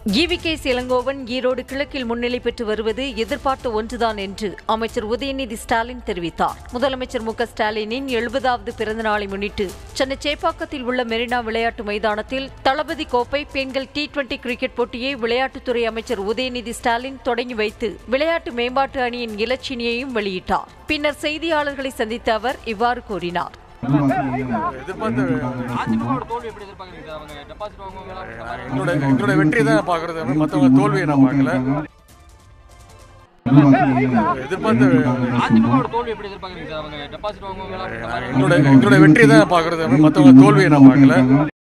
EVK Elangovan Erode கிழக்கில் முன்னிலை பெற்று வருவது எதிர்பார்த்த ஒன்றுதான் என்று அமைச்சர் உதயநிதி ஸ்டாலின் தெரிவித்தார் முதலமைச்சர் மு க ஸ்டாலினின் எழுபதாவது பிறந்த நாளை முன்னிட்டு சென்னை சேப்பாக்கத்தில் உள்ள மெரினா விளையாட்டு மைதானத்தில் தளபதி கோப்பை பெண்கள் டி டுவெண்டி கிரிக்கெட் போட்டியை விளையாட்டுத்துறை அமைச்சர் உதயநிதி ஸ்டாலின் தொடங்கி வைத்து விளையாட்டு மேம்பாட்டு அணியின் இலச்சினையையும் வெளியிட்டார் பின்னர் செய்தியாளர்களை சந்தித்த அவர் இவ்வாறு கூறினார் எதிர்பார்த்த அதிமுகவோட தோல்வி எப்படி எதிர்பார்க்குறீங்க சார் அவங்க டெபாசிட் வாங்குவாங்களா எங்களோட எங்களோட வெற்றி தான் பார்க்கறது மற்றவங்க தோல்வியை நான் பார்க்கல எதிர்பார்த்த அதிமுகவோட தோல்வி எப்படி எதிர்பார்க்குறீங்க சார் அவங்க டெபாசிட் வாங்குவாங்களா எங்களோட எங்களோட வெற்றி தான் பார்க்கறது மற்றவங்க தோல்வியை நான் பார்க்கல